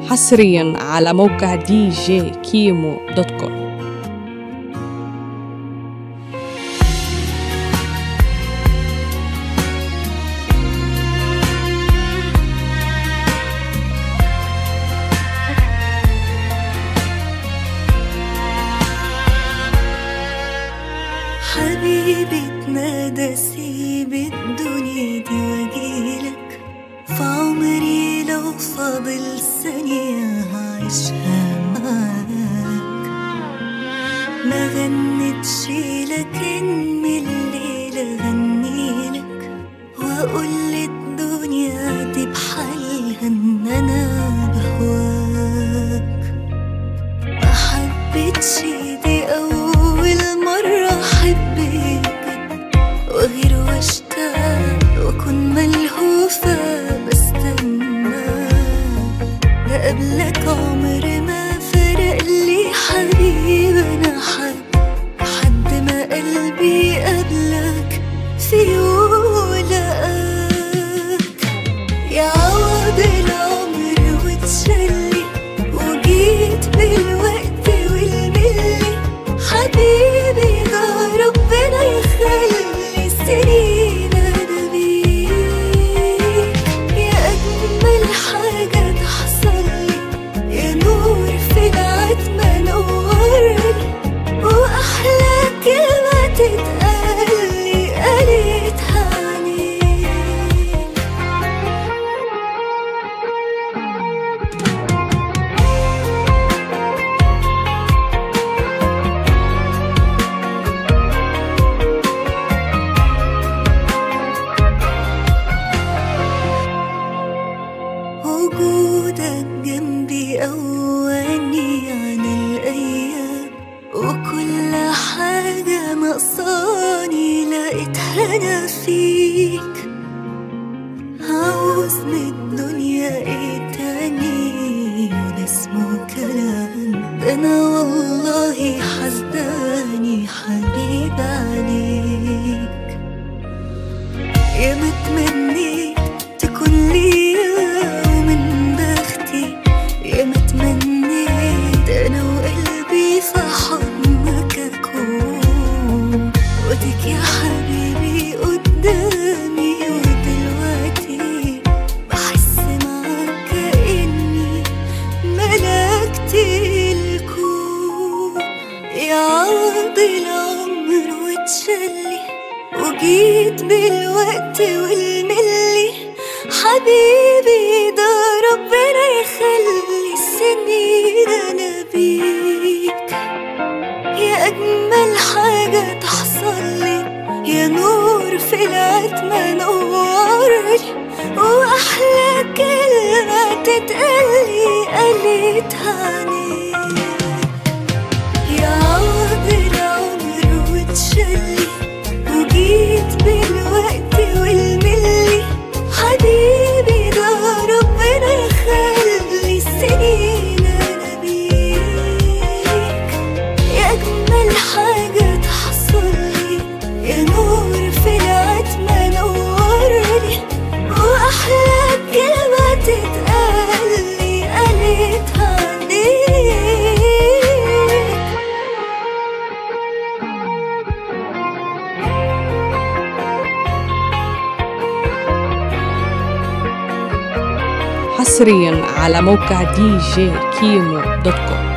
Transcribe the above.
حصريا على موقع دي جي كيمو دوت كوم حبيبي تنادى سيب الدنيا دي واجيلك في عمري لو فاضل ثانية هعيشها معاك ما غنتش لكن من الليلة غنيلك وأقول للدنيا دي بحالها إن أنا بهواك ما حبيتش دي أول مرة أحبك وغير واشتاق وأكون ملهوفة بستنى ده قبلك عمر ما فرق لي حبيبي أنا حب لحد ما قلبي قبلك في يوم لقاك يا عوض العمر وتشلي وجيت بالوقت والملي حبيبي ده ربنا يخلي السنين انا بيك يا اجمل حاجه تحصل لي يا نور في العتمه نورلي واحلى كلمه تتقالي قالتها عنيك وجودك جنبي قواني عن الأيام وكل حاجة ناقصاني لقيتها أنا فيك عاوز من الدنيا ايه تاني وده اسمه كلام ده انا والله حسداني حبيب عليك يا ما تمنيت تكون ليا ومن بختي يا ما تمنيت انا وقلبي في حضنك اكون وديك يا حبيبي قدامي ودلوقتي بحس معاك كأني ملكت الكون يا عوض العمر وتشلي وجيت بالوقت والملي حبيبي ده ربنا يخلي السنين انا بيك يا أجمل حاجة تحصل لي يا نور في العتمة نورلي وأحلى كلمة تتقالي قالتها عنيك يا عوض العمر وتشلي وجيت بالوقت والملي حبيبي ده ربنا يخلي السنين أنا بيك يا أجمل حاجة تحصل لي يا نور في العتمة نورلي وأحلى كلمة تتقالي قالتها عنيك حصريا على موقع دي جي كيمو دوت كوم